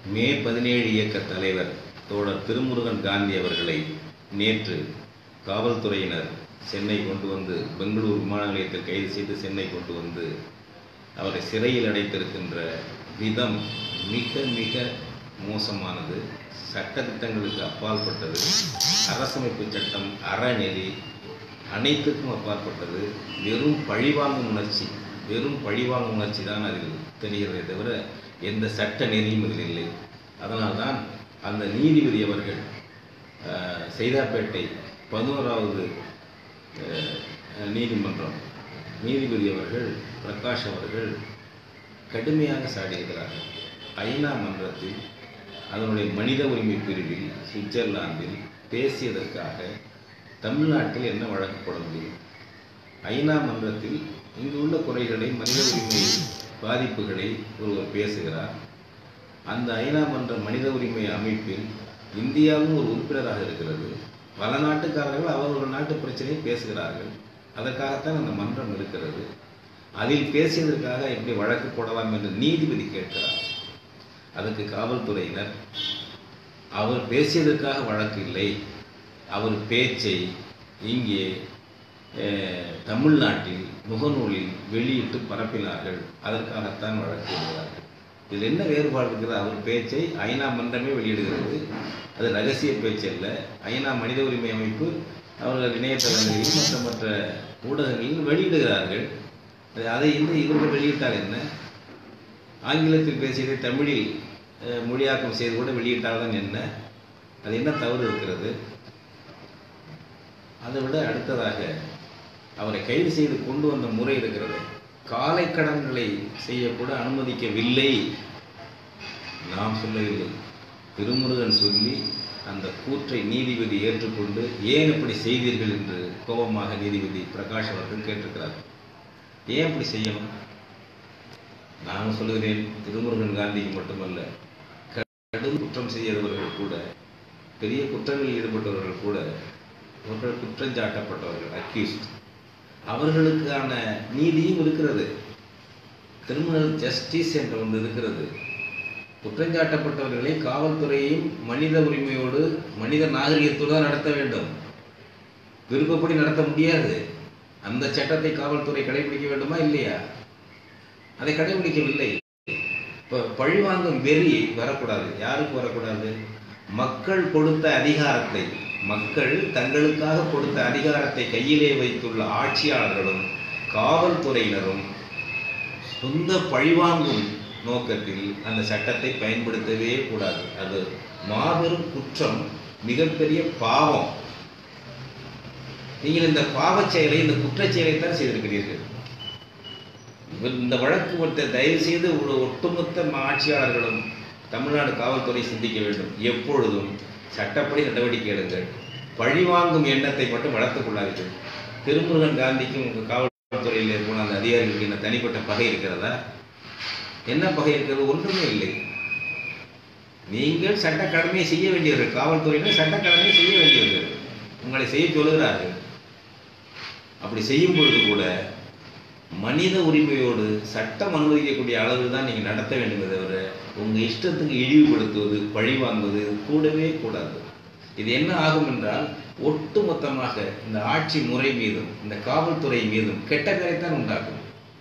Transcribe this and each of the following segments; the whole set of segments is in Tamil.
மே பதினேழு இயக்க தலைவர் தோழர் திருமுருகன் காந்தி அவர்களை நேற்று காவல்துறையினர் சென்னை கொண்டு வந்து பெங்களூர் விமான நிலையத்தில் கைது செய்து சென்னை கொண்டு வந்து அவரை சிறையில் அடைத்திருக்கின்ற விதம் மிக மிக மோசமானது சட்டத்திட்டங்களுக்கு அப்பாற்பட்டது அரசமைப்பு சட்டம் அறநெறி அனைத்துக்கும் அப்பாற்பட்டது வெறும் பழிவாங்கும் உணர்ச்சி வெறும் பழிவாங்கும் உணர்ச்சி தான் அதில் தெரிகிறதே தவிர எந்த சட்ட நெறியும் இதில் இல்லை அதனால்தான் அந்த நீதிபதி அவர்கள் அஹ், சைதாப்பேட்டை பதினோராவது அஹ், நீதிமன்றம் நீதிபதி அவர்கள் பிரகாஷ் அவர்கள் கடுமையாக சாடியிருக்கிறார்கள் ஐநா மன்றத்தில் அதனுடைய மனித உரிமை பிரிவில் சுவிட்சர்லாந்தில் பேசியதற்காக தமிழ்நாட்டில் என்ன வழக்கு போட முடியும் ஐநா மன்றத்தில் இங்கு உள்ள குறைகளை மனித உரிமை பாதிப்புகளை ஒருவர் பேசுகிறார் அந்த ஐநா மன்ற மனித உரிமை அமைப்பில் இந்தியாவும் ஒரு உறுப்பினராக இருக்கிறது பல நாட்டுக்காரர்கள் அவர்கள் நாட்டு பிரச்சனையை பேசுகிறார்கள் அதற்காகத்தான் அந்த மன்றம் இருக்கிறது அதில் பேசியதற்காக இப்படி வழக்கு போடலாம் என்று நீதிபதி கேட்கிறார் அதற்கு காவல்துறையினர் அவர் பேசியதற்காக வழக்கு இல்லை அவர் பேச்சை இங்கே அஹ், தமிழ்நாட்டில் முகநூலில் வெளியிட்டு பரப்பினார்கள் அதற்காகத்தான் வழக்கு எழுதுகிறார்கள் இதில் என்ன வேறுபாடு இருக்கிறது அவர் பேச்சை ஐநா மன்றமே வெளியிடுகிறது அது ரகசிய பேச்சு அல்ல ஐநா மனித உரிமை அமைப்பு அவர்கள் இணையதளங்களில் மற்ற மற்ற ஊடகங்களில் வெளியிடுகிறார்கள் அது- அதை வந்து இவர்கள் வெளியிட்டால் என்ன ஆங்கிலத்தில் பேசியதை தமிழில் அஹ், மொழியாக்கம் செய்து கூட வெளியிட்டால்தான் என்ன அது என்ன தவறு இருக்கிறது அதை விட அடுத்ததாக அவரை கைது செய்து கொண்டு வந்த முறை இருக்கிறது காலை கடன்களை செய்யக்கூட அனுமதிக்கவில்லை நாம் சொல்லவில்லை திருமுருகன் சொல்லி அந்த கூற்றை நீதிபதி ஏற்றுக்கொண்டு ஏன் இப்படி செய்தீர்கள் என்று கோபமாக நீதிபதி பிரகாஷ் அவர்கள் கேட்டிருக்கிறார் ஏன் இப்படி செய்யணும் நான் சொல்லுகிறேன் திருமுருகன் காந்திக்கு மட்டுமல்ல கடும் குற்றம் செய்தவர்கள் கூட பெரிய குற்றங்களில் ஈடுபட்டவர்கள் கூட அவர்கள் குற்றஞ்சாட்டப்பட்டவர்கள் அக்யூஸ்ட் அவர்களுக்கான நீதியும் இருக்கிறது கிரிமினல் ஜஸ்டிஸ் என்ற ஒன்று இருக்கிறது குற்றஞ்சாட்டப்பட்டவர்களை காவல்துறையும் மனித உரிமையோடு மனித நாகரிகத்தோடு தான் நடத்த வேண்டும் விருப்பப்படி நடத்த முடியாது அந்த சட்டத்தை காவல்துறை கடைபிடிக்க வேண்டுமா இல்லையா அதை கடைபிடிக்கவில்லை இப்போ பழிவாங்கும் வெறி வரக்கூடாது யாருக்கு வரக்கூடாது மக்கள் கொடுத்த அதிகாரத்தை மக்கள் தங்களுக்காக கொடுத்த அதிகாரத்தை கையிலே வைத்துள்ள ஆட்சியாளர்களும் காவல்துறையினரும் சொந்த பழிவாங்கும் நோக்கத்தில் அந்த சட்டத்தை பயன்படுத்தவே கூடாது அது மாபெரும் குற்றம் மிகப்பெரிய பாவம் நீங்கள் இந்த பாவச் செயலை இந்த குற்றச் செயலைத்தான் செய்திருக்கிறீர்கள் இவர் இந்த வழக்கு ஒருத்தர் தயவு செய்து ஒரு ஒட்டுமொத்த ஆட்சியாளர்களும் தமிழ்நாடு காவல்துறை சிந்திக்க வேண்டும் எப்பொழுதும் சட்டப்படி நடவடிக்கை எடுங்கள் பழிவாங்கும் எண்ணத்தை மட்டும் வளர்த்துக் கொள்ளாதீர்கள் திருமுருகன் காந்திக்கும் உங்கள் காவல்துறையில் இருக்கிற அந்த அதிகாரிகளுக்கு என்ன தனிப்பட்ட பகை இருக்கிறதா என்ன பகை இருக்கிறது ஒன்றுமே இல்லை நீங்கள் சட்ட கடமையை செய்ய வேண்டியவர்கள் காவல்துறையினர் சட்ட கடமையை செய்ய வேண்டியவர்கள் உங்களை செய்ய சொல்லுகிறார்கள் அப்படி செய்யும் பொழுது கூட மனித உரிமையோடு சட்டம் அனுமதிக்கக்கூடிய அளவில் தான் நீங்கள் நடத்த வேண்டுமே தவிர உங்கள் இஷ்டத்துக்கு இழிவுபடுத்துவது பழி வாங்குவது இது கூடவே கூடாது இது என்ன ஆகும் என்றால் ஒட்டுமொத்தமாக இந்த ஆட்சி முறை மீதும் இந்த காவல்துறை மீதும் கெட்ட பேரைத்தான் உண்டாக்கும்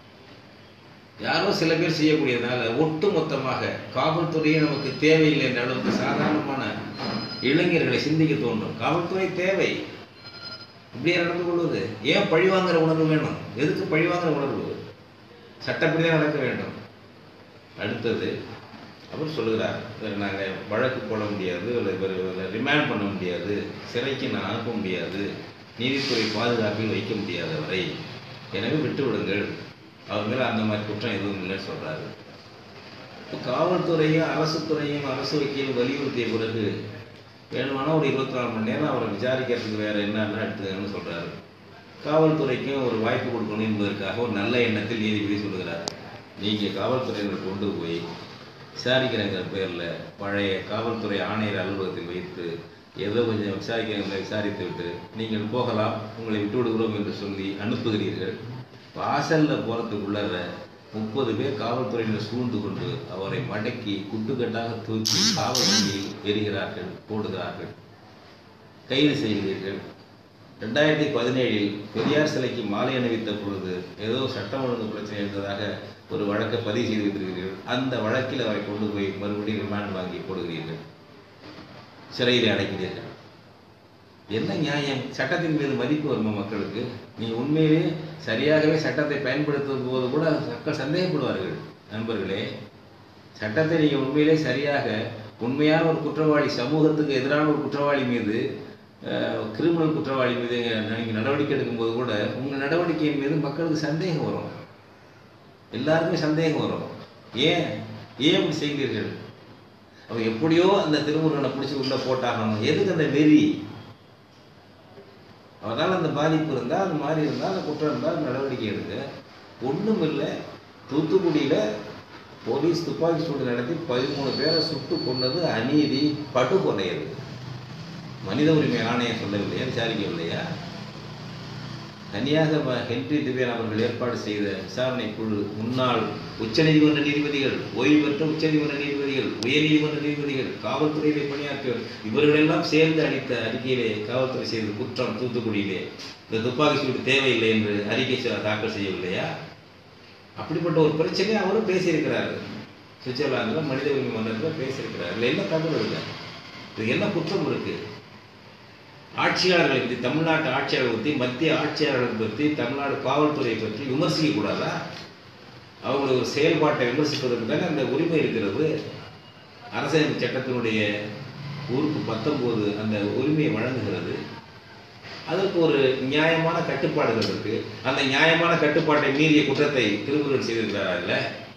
யாரோ சில பேர் செய்யக்கூடியதுனால ஒட்டுமொத்தமாக காவல்துறையே நமக்கு தேவையில்லை என்ற அளவுக்கு சாதாரணமான இளைஞர்களை சிந்திக்க தோன்றும் காவல்துறை தேவை இப்படியே நடந்து கொள்வது ஏன் பழிவாங்குற உணர்வு வேணும் எதுக்கு பழிவாங்குற உணர்வு சட்டப்படி தான் நடக்க வேண்டும் அடுத்தது அவர் சொல்லுகிறார் நாங்கள் வழக்கு போட முடியாது ரிமாண்ட் பண்ண முடியாது சிறைக்கு நான் அனுப்ப முடியாது நீதித்துறை பாதுகாப்பில் வைக்க முடியாது அவரை எனவே விட்டு விடுங்கள் அவர் மேலே அந்த மாதிரி குற்றம் எதுவும் இல்லைன்னு சொல்றாரு இப்போ காவல்துறையும் அரசு துறையும் அரசு வக்கீலும் வலியுறுத்திய பிறகு வேணுமானா ஒரு இருபத்தி நாலு மணி நேரம் அவரை விசாரிக்கிறதுக்கு வேற என்னென்ன எடுத்துக்கன்னு சொல்றாரு காவல்துறைக்கும் ஒரு வாய்ப்பு கொடுக்கணும் என்பதற்காக ஒரு நல்ல எண்ணத்தில் நீதிபதி சொல்லுகிறார் நீங்க காவல்துறையினர் கொண்டு போய் விசாரிக்கிறங்கிற பேர்ல பழைய காவல்துறை ஆணையர் அலுவலகத்தில் வைத்து ஏதோ கொஞ்சம் விசாரிக்கிறவங்களை விசாரித்து விட்டு நீங்கள் போகலாம் உங்களை விட்டு விடுகிறோம் என்று சொல்லி அனுப்புகிறீர்கள் வாசல்ல போறதுக்குள்ளார முப்பது பேர் காவல்துறையினர் சூழ்ந்து கொண்டு அவரை மடக்கி குட்டுக்கட்டாக தூக்கி காவல் வண்டியில் எரிகிறார்கள் போடுகிறார்கள் கைது செய்கிறீர்கள் ரெண்டாயிரத்தி பதினேழில் பெரியார் சிலைக்கு மாலை அணிவித்த பொழுது ஏதோ சட்டம் ஒழுங்கு பிரச்சனை இருந்ததாக ஒரு வழக்கை பதிவு செய்து வைத்திருக்கிறீர்கள் அந்த வழக்கில் அவரை கொண்டு போய் மறுபடியும் ரிமாண்ட் வாங்கி போடுகிறீர்கள் சிறையில் அடைக்கிறீர்கள் என்ன நியாயம் சட்டத்தின் மீது மதிப்பு வருமா மக்களுக்கு நீ உண்மையிலே சரியாகவே சட்டத்தை பயன்படுத்தும் போது கூட மக்கள் சந்தேகப்படுவார்கள் நண்பர்களே சட்டத்தை நீங்கள் உண்மையிலே சரியாக உண்மையான ஒரு குற்றவாளி சமூகத்துக்கு எதிரான ஒரு குற்றவாளி மீது கிரிமினல் குற்றவாளி மீது நீங்கள் நடவடிக்கை எடுக்கும்போது கூட உங்கள் நடவடிக்கையின் மீது மக்களுக்கு சந்தேகம் வரும் எல்லாருக்குமே சந்தேகம் வரும் ஏன் ஏன் இப்படி செய்கிறீர்கள் அவன் எப்படியோ அந்த திருமுருகனை பிடிச்சி உள்ள போட்டாகணும் எதுக்கு அந்த வெறி அதனால் அந்த பாதிப்பு இருந்தால் அது மாதிரி இருந்தால் அந்த குற்றம் இருந்தால் நடவடிக்கை எடுங்க ஒன்றும் இல்லை தூத்துக்குடியில் போலீஸ் துப்பாக்கி சூடு நடத்தி பதிமூணு பேரை சுட்டு கொண்டது அநீதி படுகொலை அது மனித உரிமை ஆணையம் சொல்லவில்லையா விசாரிக்கவில்லையா தனியாக ம- ஹென்றி திவ்யன் அவர்கள் ஏற்பாடு செய்த விசாரணை குழு முன்னாள் உச்சநீதிமன்ற நீதிபதிகள் ஓய்வு பெற்ற உச்சநீதிமன்ற நீதிபதிகள் உயர்நீதிமன்ற நீதிபதிகள் காவல்துறையிலே பணியாற்றியவர் இவர்களெல்லாம் சேர்ந்து அளித்த அறிக்கையிலே காவல்துறை செய்த குற்றம் தூத்துக்குடியிலே இந்த துப்பாக்கி சூடு தேவையில்லை என்று அறிக்கை ச- தாக்கல் செய்யவில்லையா அப்படிப்பட்ட ஒரு பிரச்சனையை அவரும் பேசியிருக்கிறார் சுவிட்சர்லாந்தில் மனித உரிமை மன்றத்தில் பேசியிருக்கிறார் இல்லை என்ன தகவல் இருக்கு இது என்ன குற்றம் இருக்கு ஆட்சியாளர்களை பற்றி தமிழ்நாட்டு ஆட்சியாளர்களை பற்றி மத்திய ஆட்சியாளர்களை பற்றி தமிழ்நாடு காவல்துறையை பற்றி விமர்சிக்க கூடாதா அவங்களுடைய ஒரு செயல்பாட்டை விமர்சிப்பதற்கு தானே அந்த உரிமை இருக்கிறது அரசியல் சட்டத்தினுடைய உறுப்பு பத்தொன்பது அந்த உரிமையை வழங்குகிறது அதற்கு ஒரு நியாயமான கட்டுப்பாடுகள் இருக்கு அந்த நியாயமான கட்டுப்பாட்டை மீறிய குற்றத்தை திருமுருகன் செய்திருக்கிறாரா இல்ல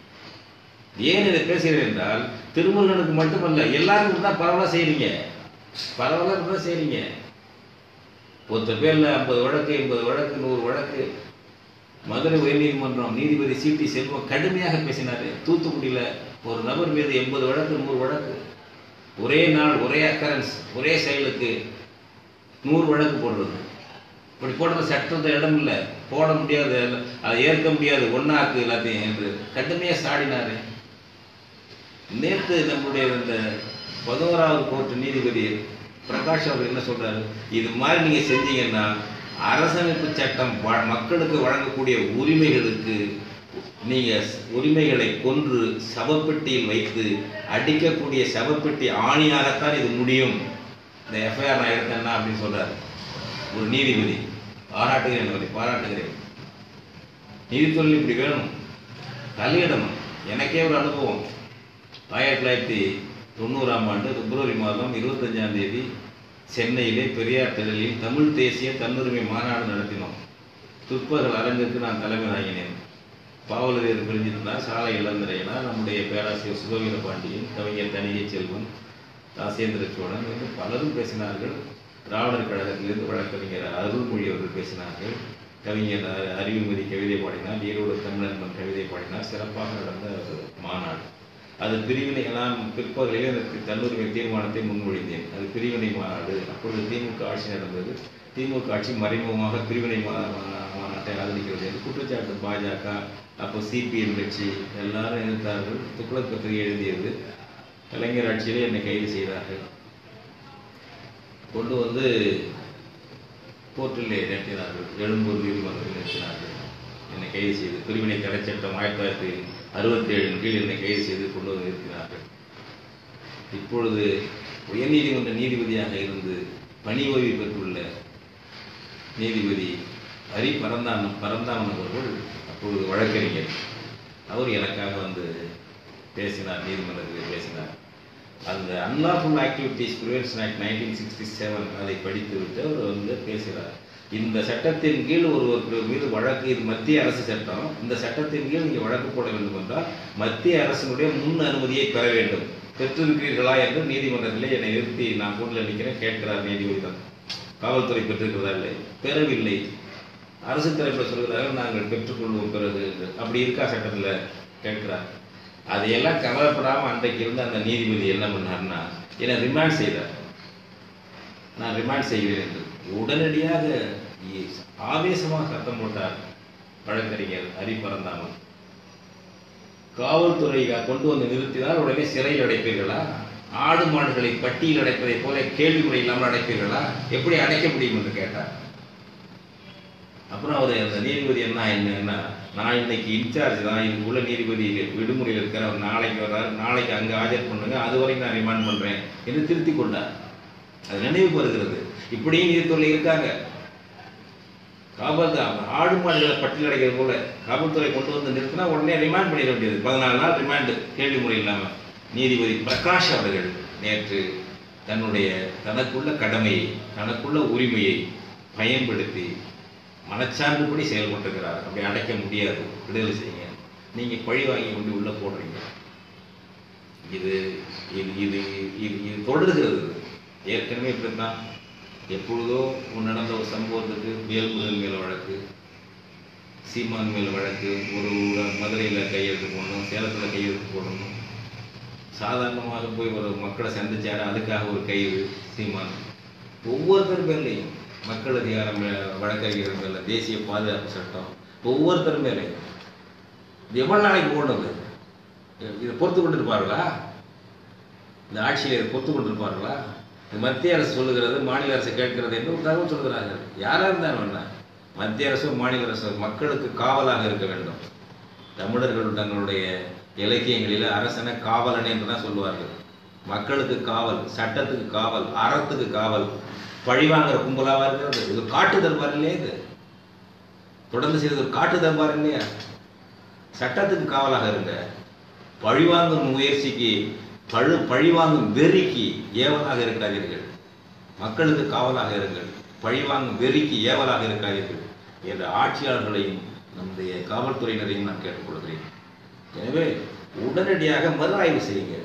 ஏன் இதை பேசுகிறேன் என்றால் திருமுருகனுக்கு மட்டுமல்ல எல்லாருக்கும் தான் பரவலாக செய்றீங்க பரவலாக தான் செய்றீங்க ஒருத்தர் பேர்ல ஐம்பது வழக்கு எண்பது வழக்கு நூறு வழக்கு மதுரை உயர்நீதிமன்றம் நீதிபதி சி டி செல்வம் கடுமையாக பேசினாரு தூத்துக்குடியில ஒரு நபர் மீது எண்பது வழக்கு நூறு வழக்கு ஒரே நாள் ஒரே அக்கரன்ஸ் ஒரே செயலுக்கு நூறு வழக்கு போடுறது இப்படி போடுறது சட்டத்தை இடம் இல்லை போட முடியாது அதை ஏற்க முடியாது ஒன்னாக்கு எல்லாத்தையும் என்று கடுமையாக சாடினாரு நேற்று நம்முடைய இந்த பதினோராவது கோர்ட்டு நீதிபதி பிரகாஷ் அவர் என்ன சொல்றாரு இது மாதிரி நீங்க செஞ்சீங்கன்னா அரசமைப்பு சட்டம் வ- மக்களுக்கு வழங்கக்கூடிய உரிமைகளுக்கு நீங்க ஸ்- உரிமைகளை கொன்று சவப்பெட்டியில் வைத்து அடிக்கக்கூடிய சவப்பெட்டி ஆணியாகத்தான் இது முடியும் இந்த எஃப்ஐஆர் நான் எடுத்தேன்னா அப்படின்னு சொல்றாரு ஒரு நீதிபதி பாராட்டுகிறேன் அவரை பாராட்டுகிறேன் நீதித்துறையில் இப்படி வேணும் தலையிடணும் எனக்கே ஒரு அனுபவம் ஆயிரத்தி தொள்ளாயிரத்தி தொண்ணூறாம் ஆண்டு பிப்ரவரி மாதம் இருபத்தஞ்சாம் தேதி சென்னையிலே பெரியார் திடலில் தமிழ் தேசிய தன்னுரிமை மாநாடு நடத்தினோம் துப்பகல் அரங்கிற்கு நான் தலைமை தாங்கினேன் பாவலரேர் பிரிஞ்சிருந்தார் சாலை இளந்திரையனார் நம்முடைய பேராசிரியர் சுபவீர பாண்டியன் கவிஞர் தனிகை செல்வன் ராசேந்திர சோழன் என்று பலரும் பேசினார்கள் திராவிடர் கழகத்திலிருந்து வழக்கறிஞர் அருள்மொழி அவர்கள் பேசினார்கள் கவிஞர் அ- அறிவுமதி கவிதை பாடினார் ஈரோடு தமிழன்பன் கவிதை பாடினார் சிறப்பாக நடந்த ஒரு மாநாடு அது பிரிவினை நான் பிற்பகலில் எனக்கு தன்னுரிமை தீர்மானத்தை முன்மொழிந்தேன் அது பிரிவினை மாநாடு அப்பொழுது திமுக ஆட்சி நடந்தது திமுக ஆட்சி மறைமுகமாக பிரிவினை மா- மா- மாநாட்டை ஆதரிக்கிறது என்று குற்றச்சாட்டு பாஜக அப்போ சிபிஎம் கட்சி எல்லாரும் எதிர்த்தார்கள் துக்ளக் பத்திரிகை எழுதியது கலைஞர் ஆட்சியிலே என்னை கைது செய்தார்கள் கொண்டு வந்து கோர்ட்டிலே நிறுத்தினார்கள் எழும்பூர் நீதிமன்றத்தில் நிறுத்தினார்கள் என்னை கைது செய்து பிரிவினை தடை சட்டம் ஆயிரத்தி தொள்ளாயிரத்தி அறுபத்தி ஏழின் கீழ் என்னை கைது செய்து கொண்டு வந்து நிறுத்தினார்கள் இப்பொழுது உயர்நீதிமன்ற நீதிபதியாக இருந்து பணி ஓய்வு பெற்றுள்ள நீதிபதி ஹரி பரந்தான் பரந்தாமன் அவர்கள் அப்பொழுது வழக்கறிஞர் அவர் எனக்காக வந்து பேசினார் நீதிமன்றத்தில் பேசினார் அந்த unlawful activities prevention act nineteen sixty seven அதை படித்துவிட்டு அவர் வந்து பேசுகிறார் இந்த சட்டத்தின் கீழ் ஒருவர் மீது வழக்கு இது மத்திய அரசு சட்டம் இந்த சட்டத்தின் கீழ் நீங்கள் வழக்கு போட வேண்டும் என்றால் மத்திய அரசினுடைய முன் அனுமதியை பெற வேண்டும் பெற்றிருக்கிறீர்களா என்று நீதிமன்றத்திலே என்னை நிறுத்தி நான் கூட்டில் நிற்கிறேன் கேட்கிறார் நீதிபதி தான் காவல்துறை பெற்றிருக்கிறதா இல்லை பெறவில்லை அரசு தரப்பில் சொல்கிறார்கள் நாங்கள் பெற்றுக்கொள்வோம் பிறகு என்று. அப்படி இருக்கா சட்டத்தில் கேட்கிறார் அதையெல்லாம் கவலைப்படாமல் அன்றைக்கு இருந்த அந்த நீதிபதி என்ன பண்ணார்னா என்னை ரிமாண்ட் செய்தார் நான் ரிமாண்ட் செய்கிறேன் என்று உடனடியாக இ- ஆவேசமாக சத்தம் போட்டார் வழக்கறிஞர் ஹரி பரந்தாமன் காவல்துறை கொண்டு வந்து நிறுத்தினால் உடனே சிறையில் அடைப்பீர்களா ஆடு மாடுகளை பட்டியல் அடைப்பதைப் போல கேள்வி முறை இல்லாமல் அடைப்பீர்களா எப்படி அடைக்க முடியும் என்று கேட்டார் அப்புறம் அவர் அந்த நீதிபதி என்ன என்னன்னா நான் இன்னைக்கு இன்சார்ஜ் தான் இதுக்குள்ள நீதிபதி விடுமுறையில் இருக்கிற அவர் நாளைக்கு வர்றார் நாளைக்கு அங்கே ஆஜர் பண்ணுங்க அது வரைக்கும் நான் ரிமாண்ட் பண்றேன் என்று திருத்தி கொண்டார் அது நினைவுக்கு வருகிறது இப்படியும் நீதித்துறை இருக்காங்க காவல் ஆடு மாடுகளை பட்டியல் அடைக்கிறது போல காவல்துறை கொண்டு வந்து நிறுத்தினா உடனே ரிமாண்ட் பண்ணிட வேண்டியது பதினாலு நாள் ரிமாண்டு கேள்வி முறை இல்லாமல் நீதிபதி பிரகாஷ் அவர்கள் நேற்று தன்னுடைய தனக்குள்ள கடமையை தனக்குள்ள உரிமையை பயன்படுத்தி மனச்சார்புபடி செயல்பட்டுக்கிறார் அப்படி அடைக்க முடியாது விடுதலை செய்யுங்க நீங்க பழி வாங்கி கொண்டு உள்ள போடுறீங்க இது இது இது இது இது தொடர்கிறது ஏற்கனவே இப்படித்தான் எப்பொழுதோ ஒரு நடந்த ஒரு சம்பவத்துக்கு வேல்முருகன் மேல வழக்கு சீமான் மேல் வழக்கு ஒரு மதுரையில் கையெழுத்து போடணும் சேலத்தில் கையெழுத்து போடணும் சாதாரணமாக போய் ஒரு மக்களை சந்திச்சாரு அதுக்காக ஒரு கைது சீமான் ஒவ்வொருத்தர் பேர்லையும் மக்கள் அதிகாரம் மே- வழக்கறிஞர் மேல தேசிய பாதுகாப்பு சட்டம் ஒவ்வொருத்தர் மேலையும் இது எவ்வளவு நாளைக்கு போடுறது இதை பொறுத்து கொண்டு இருப்பார்களா இந்த ஆட்சியில் இதை பொறுத்து கொண்டு இருப்பார்களா இது மத்திய அரசு சொல்லுகிறது மாநில அரசு கேட்கிறது என்று ஒரு தகவல் சொல்கிறார்கள் யாரா இருந்தாலும் என்ன மத்திய அரசும் மாநில அரசும் மக்களுக்கு காவலாக இருக்க வேண்டும் தமிழர்கள் தங்களுடைய இலக்கியங்களில் அரசனை காவலன் என்று தான் சொல்லுவார்கள் மக்களுக்கு காவல் சட்டத்துக்கு காவல் அறத்துக்கு காவல் பழிவாங்கிற கும்பலாவா இருக்கிறது இது காட்டு தர்பார் இல்லையா இது தொடர்ந்து செய்தது ஒரு காட்டு தர்பார் இல்லையா சட்டத்துக்கு காவலாக இருங்க பழிவாங்கும் முயற்சிக்கு பழு பழிவாங்கும் வெறிக்கு ஏவலாக இருக்காதீர்கள் மக்களுக்கு காவலாக இருங்கள் பழிவாங்கும் வெறிக்கு ஏவலாக இருக்காதீர்கள் என்ற ஆட்சியாளர்களையும் நம்முடைய காவல்துறையினரையும் நான் கேட்டுக்கொள்கிறேன் எனவே உடனடியாக மறு ஆய்வு செய்யுங்க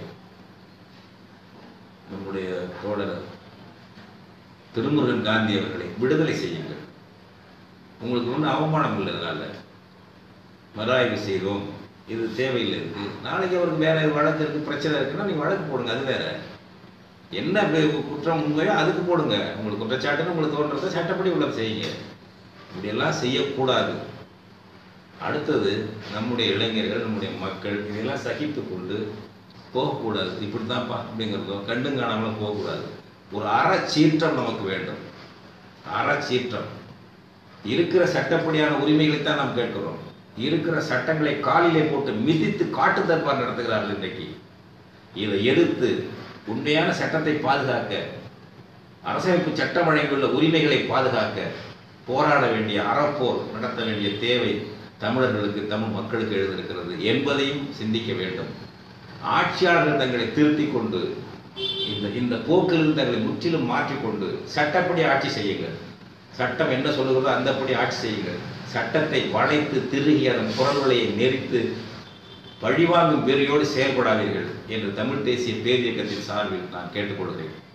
நம்முடைய தோழர் திருமுருகன் காந்தி அவர்களை விடுதலை செய்யுங்கள் உங்களுக்கு ஒன்றும் அவமானம் இல்லை அதனால மறுஆய்வு செய்தோம் இது தேவையில்லை இருக்கு நாளைக்கு அவருக்கு வேற எது வழக்கு இருக்கு பிரச்சனை இருக்குன்னா நீங்க வழக்கு போடுங்க அது வேற என்ன கு- குற்றம் உண்மையோ அதுக்கு போடுங்க உங்களுக்கு குற்றச்சாட்டுன்னு உங்களுக்கு தோன்றதை சட்டப்படி உள்ள செய்யுங்க இப்படியெல்லாம் செய்யக்கூடாது அடுத்தது நம்முடைய இளைஞர்கள் நம்முடைய மக்கள் இதெல்லாம் சகித்து கொண்டு போகக்கூடாது இப்படித்தான்ப்பா அப்படிங்கிறதோ கண்டும் காணாமலும் போகக்கூடாது ஒரு அறச்சீற்றம் நமக்கு வேண்டும் அறச்சீற்றம் இருக்கிற சட்டப்படியான உரிமைகளை தான் நாம் கேட்கிறோம் இருக்கிற சட்டங்களை காலிலே போட்டு மிதித்து காட்டு தர்பார் நடத்துகிறார்கள் இன்றைக்கு இதை எதிர்த்து உண்மையான சட்டத்தை பாதுகாக்க அரசமைப்பு சட்டம் வழங்கியுள்ள உரிமைகளை பாதுகாக்க போராட வேண்டிய அறப்போர் நடத்த வேண்டிய தேவை தமிழர்களுக்கு தமிழ் மக்களுக்கு எழுந்திருக்கிறது என்பதையும் சிந்திக்க வேண்டும் ஆட்சியாளர்கள் தங்களை திருத்திக் கொண்டு இந்த இந்த போக்கிலிருந்து தங்களை முற்றிலும் மாற்றிக்கொண்டு சட்டப்படி ஆட்சி செய்யுங்கள் சட்டம் என்ன சொல்லுகிறதோ அந்தப்படி ஆட்சி செய்யுங்கள் சட்டத்தை வளைத்து திருகி அதன் குரல்களை நெறித்து பழிவாங்கும் வெறியோடு செயல்படாதீர்கள் என்று தமிழ் தேசிய பேரியக்கத்தின் சார்பில் நான் கேட்டுக்கொள்கிறேன்